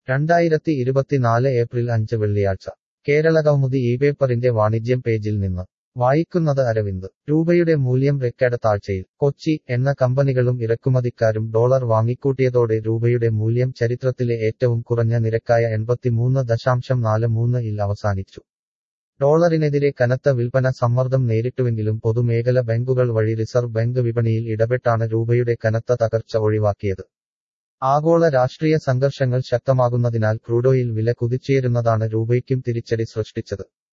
രണ്ടായിരത്തി ഇരുപത്തിനാല് ഏപ്രിൽ അഞ്ച് വെള്ളിയാഴ്ച കേരളകൗമുദി ഈ പേപ്പറിന്റെ വാണിജ്യം പേജിൽ നിന്ന് വായിക്കുന്നത് അരവിന്ദ് രൂപയുടെ മൂല്യം റെക്കോർഡ് താഴ്ചയിൽ കൊച്ചി എണ്ണ കമ്പനികളും ഇറക്കുമതിക്കാരും ഡോളർ വാങ്ങിക്കൂട്ടിയതോടെ രൂപയുടെ മൂല്യം ചരിത്രത്തിലെ ഏറ്റവും കുറഞ്ഞ നിരക്കായ എൺപത്തിമൂന്ന് ദശാംശം നാല് മൂന്ന് ഇൽ അവസാനിച്ചു ഡോളറിനെതിരെ കനത്ത വിൽപ്പന സമ്മർദ്ദം നേരിട്ടുവെങ്കിലും പൊതുമേഖല ബാങ്കുകൾ വഴി റിസർവ് ബാങ്ക് വിപണിയിൽ ഇടപെട്ടാണ് രൂപയുടെ കനത്ത തകർച്ച ഒഴിവാക്കിയത് ആഗോള രാഷ്ട്രീയ സംഘർഷങ്ങൾ ശക്തമാകുന്നതിനാൽ ക്രൂഡോയിൽ വില കുതിച്ചുയരുന്നതാണ് രൂപയ്ക്കും തിരിച്ചടി സൃഷ്ടിച്ചത്